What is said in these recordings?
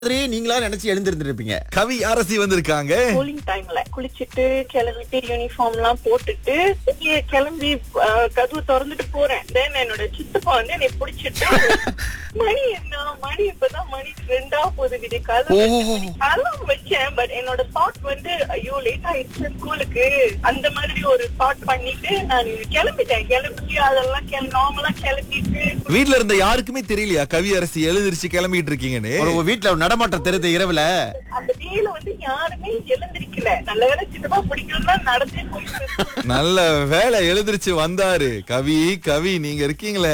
மாதிரியே நீங்களா நினைச்சு எழுந்திருந்திருப்பீங்க கவி அரசி வந்திருக்காங்க ஸ்கூலிங் டைம்ல குளிச்சிட்டு கிளம்பிட்டு யூனிஃபார்ம் எல்லாம் போட்டுட்டு இங்க கிளம்பி அஹ், கதவு திறந்துட்டு போறேன் தென் என்னோட சித்தப்பா வந்து என்னை பிடிச்சிட்டு மணி என்ன மணி இப்பதான் மணி ரெண்டா போகுது விடிய அலாம் வச்சேன் பட் என்னோட தாட் வந்து ஐயோ லேட் ஆயிடுச்சு ஸ்கூலுக்கு அந்த மாதிரி ஒரு தாட் பண்ணிட்டு நான் கிளம்பிட்டேன் கிளம்பி அதெல்லாம் நார்மலா கிளம்பிட்டு வீட்ல இருந்த யாருக்குமே தெரியலையா கவி அரசி எழுந்திருச்சு கிளம்பிட்டு இருக்கீங்கன்னு ஒரு உங்க வீட்டுல ஒரு நடமாட்டம் தெரியுது இரவுல அந்த டேல வந்து யாருமே எழுந்திருக்கல நல்ல வேலை சித்தப்பா பிடிக்கணும்னா நடந்தே போயிட்டு நல்ல வேலை எழுந்திருச்சு வந்தாரு கவி கவி நீங்க இருக்கீங்களே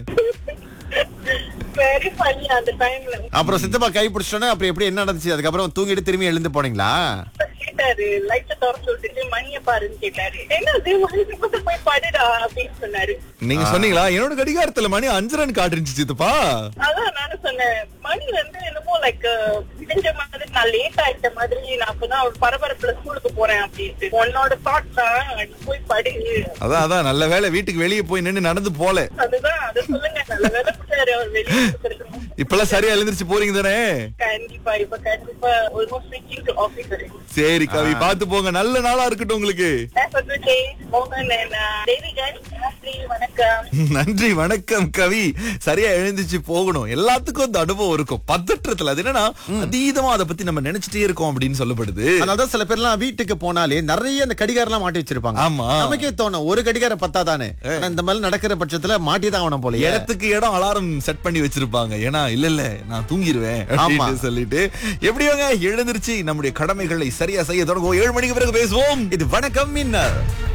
வெரி ஃபன்னி அந்த டைம்ல அப்புறம் சித்தப்பா கை பிடிச்சோன்னே அப்புறம் எப்படி என்ன நடந்துச்சு அதுக்கப்புறம் தூங்கிட்டு திரும்பி எழுந்து போனீங்களா கேட்டாரு லைட்ட திறந்து விட்டுட்டு மணிய பாருன்னு கேட்டாரு என்னது மணி இப்ப போய் படுடா அப்படின்னு சொன்னாரு நீங்க சொன்னீங்களா என்னோட கடிகாரத்துல மணி அஞ்சரன் காட்டுருச்சு சித்தப்பா அதான் நானும் சொன்னேன் மணி வந்து என்னமோ லைக் விடிஞ்ச மாதிரி நான் லேட் ஆயிட்ட மாதிரி நான் அப்பதான் ஒரு பரபரப்புல ஸ்கூலுக்கு போறேன் அப்படின்ட்டு உன்னோட தாட் தான் நீ போய் படு அதான் அதான் நல்ல வேலை வீட்டுக்கு வெளியே போய் நின்னு நடந்து போல அதுதான் அதை சொல்லுங்க நல்ல வேலை கொடுத்தாரு அவர் வெளியே கொடுத்திருக்கணும். இப்பெல்லாம் சரியா எழுந்திருச்சு போறீங்க தானே கண்டிப்பா இப்ப கண்டிப்பா ஆல்மோஸ்ட் ரீச்சிங் டு ஆபீஸ் வரைக்கும் சரி கவி பாத்து போங்க நல்ல நாளா இருக்கட்டும் உங்களுக்கு Have a good day. மோகன் and, uh, தேவிகன் நன்றி வணக்கம் நன்றி வணக்கம் கவி சரியா எழுந்துச்சு போகணும் எல்லாத்துக்கும் அந்த அனுபவம் இருக்கும் பதற்றத்துல அது என்னன்னா அதீதமா அதை பத்தி நம்ம நினைச்சிட்டே இருக்கோம் அப்படின்னு சொல்லப்படுது அதனாலதான் சில பேர்லாம் வீட்டுக்கு போனாலே நிறைய அந்த கடிகாரம் எல்லாம் மாட்டி வச்சிருப்பாங்க ஆமா. நமக்கே தோணும் ஒரு கடிகாரம் பத்தாதானே ஆனா இந்த மாதிரி நடக்கிற பட்சத்துல மாட்டிதான் ஆகணும் போல இடத்துக்கு இடம் அலாரம் செட் பண்ணி வச்சிருப்பாங்க ஏன்னா இல்ல இல்ல நான் தூங்கிடுவேன் ஆமா. அப்படின்னு சொல்லிட்டு எப்படியோங்க எழுந்திருச்சு நம்முடைய கடமைகளை சரியா செய்ய தொடங்குவோம் ஏழு மணிக்கு பிறகு பேசுவோம் இது வணக்கம் மின்னர்